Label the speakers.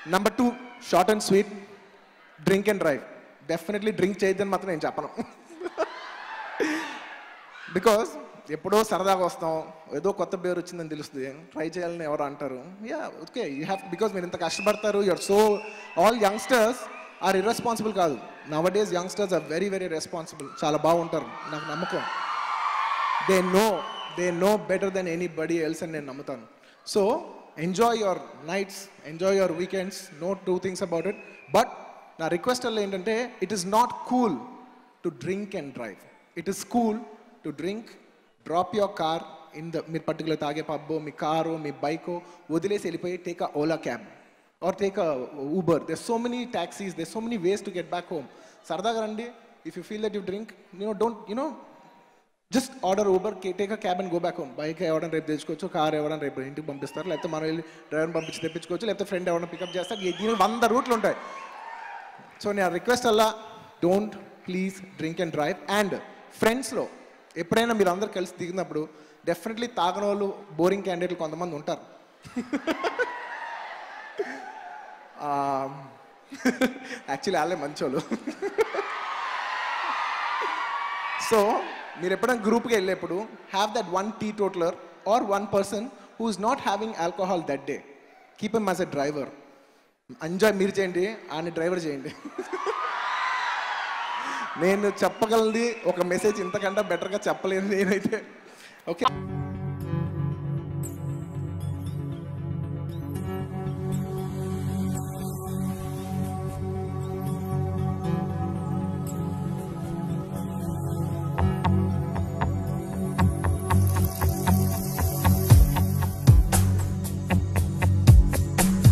Speaker 1: number two short and sweet drink and drive definitely drink చేయొద్దని మాత్రం నేను చెప్పను బికాస్ ఎప్పుడో సరదాగా వస్తాం ఏదో కొత్త పేరు వచ్చిందని తెలుస్తుంది ట్రై చేయాలని ఎవరు అంటారు yeah okay you have because మీరు ఇంత కష్టపడతారు you're so all youngsters are irresponsible కాదు nowadays youngsters are very very responsible చాలా బాగుంటారు నాకు నమ్మకం they know they know better than anybody else అని నేను నమ్ముతాను so enjoy your nights enjoy your weekends no two things about it but నా request వల్ల ఏంటంటే it is not cool to drink and drive it is cool to drink drop your car in the మీరు particular తాగే పబ్బో మీ car మీ బైకో వదిలేసి వెళ్ళిపోయి take a Ola cab or take a Uber there so many taxis there so many ways to get back home సరదాగా రండి if you feel that you drink you know don't you know just order Uber take a cab and go back home bike ఎవరైనా రేపు తెచ్చుకోవచ్చు car ఎవరైనా రేపు ఇంటికి పంపిస్తారు లేకపోతే మనం వెళ్ళి డ్రైవర్ని పంపించి తెప్పించుకోవచ్చు లేకపోతే ఫ్రెండ్ ఎవరైనా పికప్ చేస్తారు ఈ- దీనికి వంద రూట్లు ఉంటాయి సో నేను రిక్వెస్ట్ అలా don't please drink and drive and ఫ్రెండ్స్లో ఎప్పుడైనా మీరు అందరు కలిసి దిగినప్పుడు డెఫినెట్లీ తాగని వాళ్ళు బోరింగ్ క్యాండిడేట్లు కొంతమంది ఉంటారు యాక్చువల్లీ వాళ్ళే మంచోళ్ళు సో మీరు ఎప్పుడైనా గ్రూప్కి వెళ్ళేప్పుడు have that one tea totaller are one person who is not having alcohol that day keep M as a driver enjoy మీరు చేయండి ఆయన డ్రైవర్ చేయండి నేను చెప్పగలది ఒక మెసేజ్ ఇంతకంటే బెటర్గా చెప్పలేను నేనైతే ఓకే